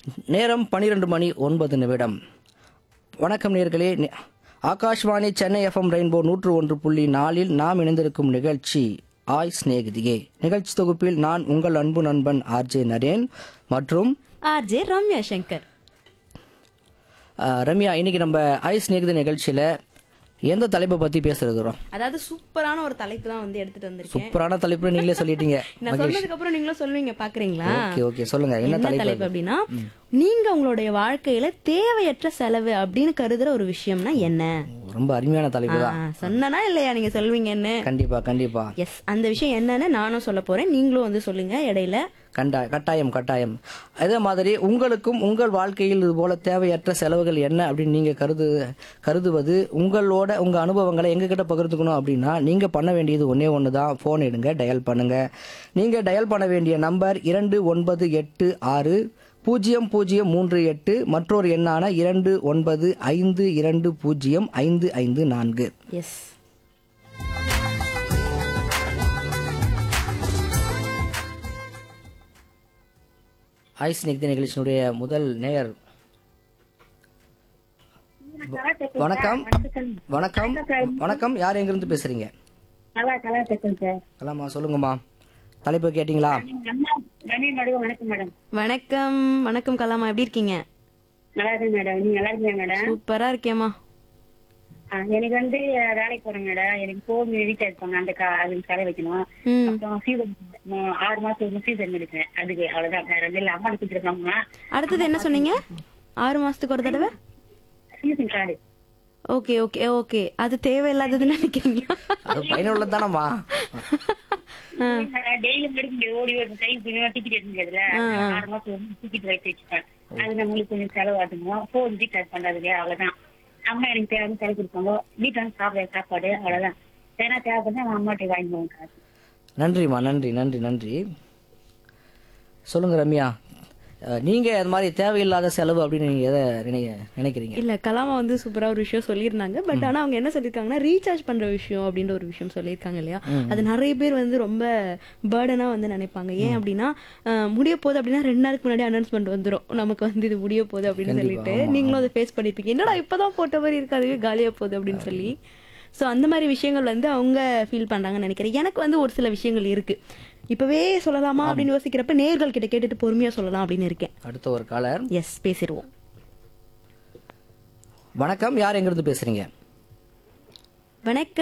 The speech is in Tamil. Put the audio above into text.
நேரம் பன்னிரெண்டு மணி ஒன்பது நிமிடம் வணக்கம் நேர்களே ஆகாஷ்வாணி சென்னை எஃப்எம் ரெயின்போ நூற்று ஒன்று புள்ளி நாலில் நாம் இணைந்திருக்கும் நிகழ்ச்சி ஆய் சிநேகிதியே நிகழ்ச்சி தொகுப்பில் நான் உங்கள் அன்பு நண்பன் ஆர்ஜே நரேன் மற்றும் ஆர்ஜே ரம்யா சங்கர் அஹ், ரம்யா இன்னைக்கு நம்ம ஆய் சிநேகிதி நிகழ்ச்சியில எந்த தலைப்பை பத்தி பேச இருக்கிறோம் அதாவது சூப்பரான ஒரு தலைப்பு தான் வந்து எடுத்துட்டு வந்திருக்கேன் சூப்பரான தலைப்பு நீங்களே சொல்லிட்டீங்க நான் சொன்னதுக்கு அப்புறம் நீங்களும் சொல்லுவீங்க பாக்குறீங்களா ஓகே ஓகே சொல்லுங்க என்ன என்ன தலைப்பு தலைப்பு அப்படின்னா நீங்க உங்களுடைய வாழ்க்கையில தேவையற்ற செலவு அப்படின்னு கருதுற ஒரு விஷயம்னா என்ன ரொம்ப அருமையான தலைப்பு தான் ஆ, சொன்னனா இல்லையா நீங்க சொல்வீங்கன்னு கண்டிப்பா கண்டிப்பா எஸ் அந்த விஷயம் என்னன்னு நானும் சொல்ல போறேன் நீங்களும் வந்து சொல்லுங்க இடையில கண்டா கட்டாயம் கட்டாயம் அதே மாதிரி உங்களுக்கும் உங்கள் வாழ்க்கையில் இது போல தேவையற்ற செலவுகள் என்ன அப்படின்னு நீங்க கருது கருதுவது உங்களோட உங்க அனுபவங்களை எங்ககிட்ட பகிர்ந்துக்கணும் அப்படின்னா நீங்க பண்ண வேண்டியது ஒண்ணே ஒன்று தான் ஃபோன் எடுங்க டயல் பண்ணுங்க நீங்க டயல் பண்ண வேண்டிய நம்பர் இரண்டு ஒன்பது எட்டு ஆறு பூஜ்ஜியம் பூஜ்ஜியம் மூன்று எட்டு மற்றொரு எண்ணான இரண்டு ஒன்பது ஐந்து இரண்டு பூஜ்ஜியம் ஐந்து ஐந்து நான்கு எஸ் ஐஸ் நிகழ்ச்சி நிகழ்ச்சியினுடைய முதல் நேயர் வணக்கம் வணக்கம் வணக்கம் யார் எங்கிருந்து பேசுறீங்க நல்லா கலா பேசுறேன் சார் கலாமா சொல்லுங்கம்மா தலைப்பு கேட்டிங்களா கணேஷ் மேடம் வணக்கம் மேடம் வணக்கம் வணக்கம் கலாமா எப்படி இருக்கீங்க நல்லா இருக்கேன் மேடம் நீங்க நல்லா இருக்கீங்க மேடம் சூப்பரா இருக்கேம்மா ஆ, எனக்கு வந்து அஹ், வேலைக்கு போறேன் மேடம் எனக்கு போன் ரீசார்ஜ் பண்ண அந்த கா- அதுக்கு செலவு வைக்கணும் ம் அப்புறம் சீசன் ஆறு மாசம் சீசன் எடுக்கிறேன் அதுக்கு அவ்வளவுதான் வேற ஒண்ணும் இல்ல அம்மா கொடுத்துருக்காங்க அடுத்தது என்ன சொன்னீங்க ஆறு மாசத்துக்கு ஒரு தடவை season card okay okay okay அது தேவையில்லாததுன்னு நினைக்கிறீங்களா அது பயனுள்ளது தானம்மா டெய்லி எடுக்க முடியாது ஓடி ஒரு கை டிக்கெட் எடுக்க முடியாதுல ஆறு மாசம் டிக்கெட் வைத்து வச்சுப்பேன் அது நம்மளுக்கு கொஞ்சம் செலவு ஆகுமோ போன் ரீசார்ஜ் பண்றதுக்கு அவ்வளவுதான் அம்மா எனக்கு தேவையான செலவு கொடுப்பாங்க வீட்டுல வந்து சாப்பிட சாப்பாடு அவ்வளவுதான் ஏன்னா தேவைப்பட்டா அவன் அம்மாட்ட வாங்கிக்குவாங்க காசு நன்றிம்மா நன்றி நன்றி நன்றி சொல்லுங்க ரம்யா அஹ், நீங்க அது மாதிரி தேவையில்லாத செலவு அப்படின்னு நீங்க எதை நினைக்க நினைக்கிறீங்க இல்ல கலாமா வந்து சூப்பரா ஒரு விஷயம் சொல்லியிருந்தாங்க பட் ஆனா அவங்க என்ன சொல்லியிருக்காங்கன்னா ரீசார்ஜ் பண்ற விஷயம் அப்படின்ற ஒரு விஷயம் சொல்லியிருக்காங்க இல்லையா அது நிறைய பேர் வந்து ரொம்ப பேர்டனா வந்து நினைப்பாங்க ஏன் அப்படின்னா அஹ், முடிய போகுது அப்படின்னா ரெண்டு நாளுக்கு முன்னாடி அனௌன்ஸ்மெண்ட் வந்துரும் நமக்கு வந்து இது முடிய போகுது அப்படின்னு சொல்லிட்டு நீங்களும் அதை ஃபேஸ் பண்ணிருப்பீங்க என்னடா இப்பதான் போட்ட மாதிரி இருக்கு அதுவே காலியா போகுது அப்படின்னு சொல்லி ஸோ அந்த மாதிரி விஷயங்கள் வந்து அவங்க ஃபீல் பண்றாங்கன்னு நினைக்கிறேன் எனக்கு வந்து ஒரு சில விஷயங்கள் இருக்கு இப்பவே சொல்லலாமா அப்படின்னு யோசிக்கிறப்ப நேர்கள் கிட்ட கேட்டுட்டு பொறுமையா சொல்லலாம் அப்படின்னு இருக்கேன் அடுத்த ஒரு காலர் எஸ் பேசிடுவோம் வணக்கம் யார் எங்கிருந்து பேசுறீங்க வணக்கம்